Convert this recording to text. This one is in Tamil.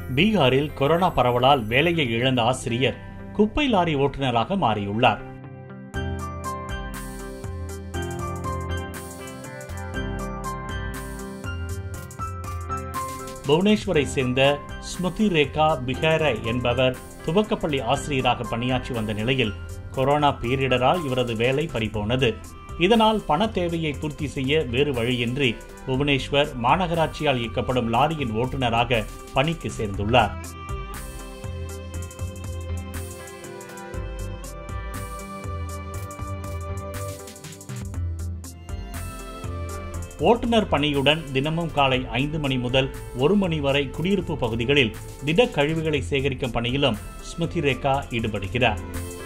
பீகாரில் கொரோனா பரவலால் வேலையை இழந்த ஆசிரியர் குப்பை லாரி ஓட்டுநராக மாறியுள்ளார் புவனேஸ்வரை சேர்ந்த ஸ்மிருதி ரேகா பிஹேர என்பவர் துவக்கப்பள்ளி ஆசிரியராக பணியாற்றி வந்த நிலையில் கொரோனா பேரிடரால் இவரது வேலை பறிபோனது இதனால் பண தேவையை பூர்த்தி செய்ய வேறு வழியின்றி புவனேஸ்வர் மாநகராட்சியால் இயக்கப்படும் லாரியின் ஓட்டுநராக பணிக்கு சேர்ந்துள்ளார் ஓட்டுநர் பணியுடன் தினமும் காலை ஐந்து மணி முதல் ஒரு மணி வரை குடியிருப்பு பகுதிகளில் திட கழிவுகளை சேகரிக்கும் பணியிலும் ஸ்மிருதி ரேகா ஈடுபடுகிறார்